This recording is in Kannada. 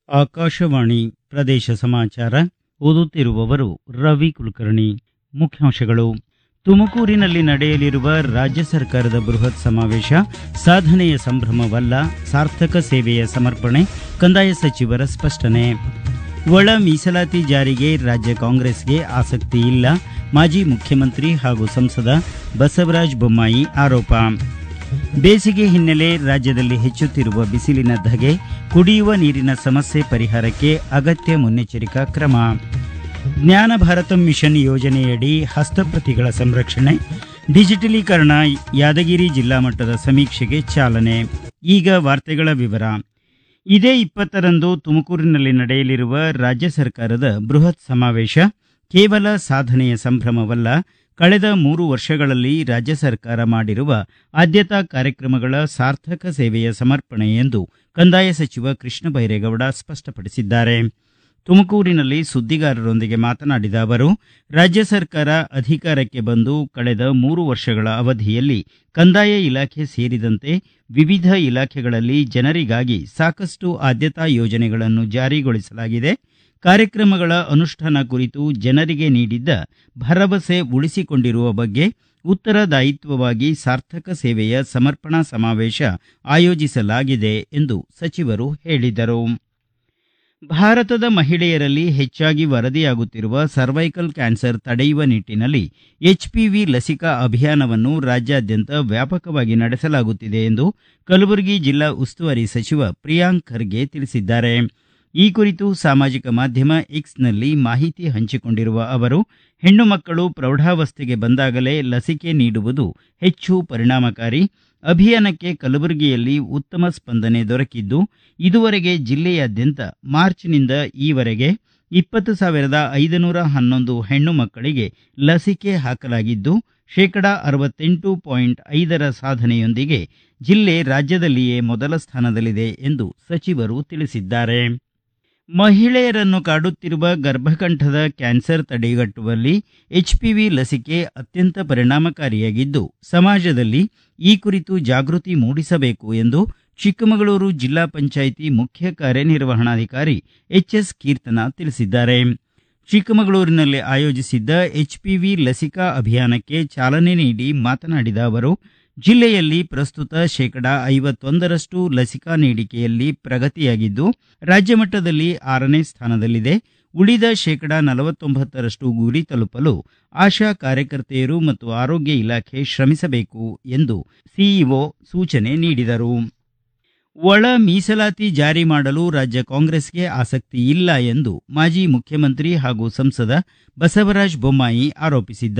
ಆಕಾಶವಾಣಿ ಪ್ರದೇಶ ಸಮಾಚಾರ ಓದುತ್ತಿರುವವರು ರವಿ ಕುಲಕರ್ಣಿ ಮುಖ್ಯಾಂಶಗಳು ತುಮಕೂರಿನಲ್ಲಿ ನಡೆಯಲಿರುವ ರಾಜ್ಯ ಸರ್ಕಾರದ ಬೃಹತ್ ಸಮಾವೇಶ ಸಾಧನೆಯ ಸಂಭ್ರಮವಲ್ಲ ಸಾರ್ಥಕ ಸೇವೆಯ ಸಮರ್ಪಣೆ ಕಂದಾಯ ಸಚಿವರ ಸ್ಪಷ್ಟನೆ ಒಳ ಮೀಸಲಾತಿ ಜಾರಿಗೆ ರಾಜ್ಯ ಕಾಂಗ್ರೆಸ್ಗೆ ಆಸಕ್ತಿ ಇಲ್ಲ ಮಾಜಿ ಮುಖ್ಯಮಂತ್ರಿ ಹಾಗೂ ಸಂಸದ ಬಸವರಾಜ ಬೊಮ್ಮಾಯಿ ಆರೋಪ ಬೇಸಿಗೆ ಹಿನ್ನೆಲೆ ರಾಜ್ಯದಲ್ಲಿ ಹೆಚ್ಚುತ್ತಿರುವ ಬಿಸಿಲಿನ ಧಗೆ ಕುಡಿಯುವ ನೀರಿನ ಸಮಸ್ಯೆ ಪರಿಹಾರಕ್ಕೆ ಅಗತ್ಯ ಮುನ್ನೆಚ್ಚರಿಕಾ ಕ್ರಮ ಜ್ಞಾನ ಭಾರತ ಮಿಷನ್ ಯೋಜನೆಯಡಿ ಹಸ್ತಪ್ರತಿಗಳ ಸಂರಕ್ಷಣೆ ಡಿಜಿಟಲೀಕರಣ ಯಾದಗಿರಿ ಜಿಲ್ಲಾ ಮಟ್ಟದ ಸಮೀಕ್ಷೆಗೆ ಚಾಲನೆ ಈಗ ವಾರ್ತೆಗಳ ವಿವರ ಇದೇ ಇಪ್ಪತ್ತರಂದು ತುಮಕೂರಿನಲ್ಲಿ ನಡೆಯಲಿರುವ ರಾಜ್ಯ ಸರ್ಕಾರದ ಬೃಹತ್ ಸಮಾವೇಶ ಕೇವಲ ಸಾಧನೆಯ ಸಂಭ್ರಮವಲ್ಲ ಕಳೆದ ಮೂರು ವರ್ಷಗಳಲ್ಲಿ ರಾಜ್ಯ ಸರ್ಕಾರ ಮಾಡಿರುವ ಆದ್ಯತಾ ಕಾರ್ಯಕ್ರಮಗಳ ಸಾರ್ಥಕ ಸೇವೆಯ ಸಮರ್ಪಣೆ ಎಂದು ಕಂದಾಯ ಸಚಿವ ಕೃಷ್ಣ ಬೈರೇಗೌಡ ಸ್ಪಷ್ಟಪಡಿಸಿದ್ದಾರೆ ತುಮಕೂರಿನಲ್ಲಿ ಸುದ್ದಿಗಾರರೊಂದಿಗೆ ಮಾತನಾಡಿದ ಅವರು ರಾಜ್ಯ ಸರ್ಕಾರ ಅಧಿಕಾರಕ್ಕೆ ಬಂದು ಕಳೆದ ಮೂರು ವರ್ಷಗಳ ಅವಧಿಯಲ್ಲಿ ಕಂದಾಯ ಇಲಾಖೆ ಸೇರಿದಂತೆ ವಿವಿಧ ಇಲಾಖೆಗಳಲ್ಲಿ ಜನರಿಗಾಗಿ ಸಾಕಷ್ಟು ಆದ್ಯತಾ ಯೋಜನೆಗಳನ್ನು ಜಾರಿಗೊಳಿಸಲಾಗಿದೆ ಕಾರ್ಯಕ್ರಮಗಳ ಅನುಷ್ಠಾನ ಕುರಿತು ಜನರಿಗೆ ನೀಡಿದ್ದ ಭರವಸೆ ಉಳಿಸಿಕೊಂಡಿರುವ ಬಗ್ಗೆ ಉತ್ತರದಾಯಿತ್ವವಾಗಿ ಸಾರ್ಥಕ ಸೇವೆಯ ಸಮರ್ಪಣಾ ಸಮಾವೇಶ ಆಯೋಜಿಸಲಾಗಿದೆ ಎಂದು ಸಚಿವರು ಹೇಳಿದರು ಭಾರತದ ಮಹಿಳೆಯರಲ್ಲಿ ಹೆಚ್ಚಾಗಿ ವರದಿಯಾಗುತ್ತಿರುವ ಸರ್ವೈಕಲ್ ಕ್ಯಾನ್ಸರ್ ತಡೆಯುವ ನಿಟ್ಟಿನಲ್ಲಿ ಎಚ್ಪಿವಿ ಲಸಿಕಾ ಅಭಿಯಾನವನ್ನು ರಾಜ್ಯಾದ್ಯಂತ ವ್ಯಾಪಕವಾಗಿ ನಡೆಸಲಾಗುತ್ತಿದೆ ಎಂದು ಕಲಬುರಗಿ ಜಿಲ್ಲಾ ಉಸ್ತುವಾರಿ ಸಚಿವ ಪ್ರಿಯಾಂಕ್ ಖರ್ಗೆ ತಿಳಿಸಿದ್ದಾರೆ ಈ ಕುರಿತು ಸಾಮಾಜಿಕ ಮಾಧ್ಯಮ ಎಕ್ಸ್ನಲ್ಲಿ ಮಾಹಿತಿ ಹಂಚಿಕೊಂಡಿರುವ ಅವರು ಹೆಣ್ಣು ಮಕ್ಕಳು ಪ್ರೌಢಾವಸ್ಥೆಗೆ ಬಂದಾಗಲೇ ಲಸಿಕೆ ನೀಡುವುದು ಹೆಚ್ಚು ಪರಿಣಾಮಕಾರಿ ಅಭಿಯಾನಕ್ಕೆ ಕಲಬುರಗಿಯಲ್ಲಿ ಉತ್ತಮ ಸ್ಪಂದನೆ ದೊರಕಿದ್ದು ಇದುವರೆಗೆ ಜಿಲ್ಲೆಯಾದ್ಯಂತ ಮಾರ್ಚ್ನಿಂದ ಈವರೆಗೆ ಇಪ್ಪತ್ತು ಸಾವಿರದ ಐದುನೂರ ಹನ್ನೊಂದು ಹೆಣ್ಣು ಮಕ್ಕಳಿಗೆ ಲಸಿಕೆ ಹಾಕಲಾಗಿದ್ದು ಶೇಕಡಾ ಅರವತ್ತೆಂಟು ಪಾಯಿಂಟ್ ಐದರ ಸಾಧನೆಯೊಂದಿಗೆ ಜಿಲ್ಲೆ ರಾಜ್ಯದಲ್ಲಿಯೇ ಮೊದಲ ಸ್ಥಾನದಲ್ಲಿದೆ ಎಂದು ಸಚಿವರು ತಿಳಿಸಿದ್ದಾರೆ ಮಹಿಳೆಯರನ್ನು ಕಾಡುತ್ತಿರುವ ಗರ್ಭಕಂಠದ ಕ್ಯಾನ್ಸರ್ ತಡೆಗಟ್ಟುವಲ್ಲಿ ಎಚ್ಪಿವಿ ಲಸಿಕೆ ಅತ್ಯಂತ ಪರಿಣಾಮಕಾರಿಯಾಗಿದ್ದು ಸಮಾಜದಲ್ಲಿ ಈ ಕುರಿತು ಜಾಗೃತಿ ಮೂಡಿಸಬೇಕು ಎಂದು ಚಿಕ್ಕಮಗಳೂರು ಜಿಲ್ಲಾ ಪಂಚಾಯಿತಿ ಮುಖ್ಯ ಕಾರ್ಯನಿರ್ವಹಣಾಧಿಕಾರಿ ಎಚ್ಎಸ್ ಕೀರ್ತನ ತಿಳಿಸಿದ್ದಾರೆ ಚಿಕ್ಕಮಗಳೂರಿನಲ್ಲಿ ಆಯೋಜಿಸಿದ್ದ ಎಚ್ಪಿವಿ ಲಸಿಕಾ ಅಭಿಯಾನಕ್ಕೆ ಚಾಲನೆ ನೀಡಿ ಮಾತನಾಡಿದ ಅವರು ಜಿಲ್ಲೆಯಲ್ಲಿ ಪ್ರಸ್ತುತ ಶೇಕಡಾ ಐವತ್ತೊಂದರಷ್ಟು ಲಸಿಕಾ ನೀಡಿಕೆಯಲ್ಲಿ ಪ್ರಗತಿಯಾಗಿದ್ದು ರಾಜ್ಯ ಮಟ್ಟದಲ್ಲಿ ಆರನೇ ಸ್ಥಾನದಲ್ಲಿದೆ ಉಳಿದ ಶೇಕಡಾ ನಲವತ್ತೊಂಬತ್ತರಷ್ಟು ಗುರಿ ತಲುಪಲು ಆಶಾ ಕಾರ್ಯಕರ್ತೆಯರು ಮತ್ತು ಆರೋಗ್ಯ ಇಲಾಖೆ ಶ್ರಮಿಸಬೇಕು ಎಂದು ಸಿಇಒ ಸೂಚನೆ ನೀಡಿದರು ಒಳ ಮೀಸಲಾತಿ ಜಾರಿ ಮಾಡಲು ರಾಜ್ಯ ಕಾಂಗ್ರೆಸ್ಗೆ ಆಸಕ್ತಿ ಇಲ್ಲ ಎಂದು ಮಾಜಿ ಮುಖ್ಯಮಂತ್ರಿ ಹಾಗೂ ಸಂಸದ ಬಸವರಾಜ ಬೊಮ್ಮಾಯಿ ಆರೋಪಿಸಿದ್ದಾರೆ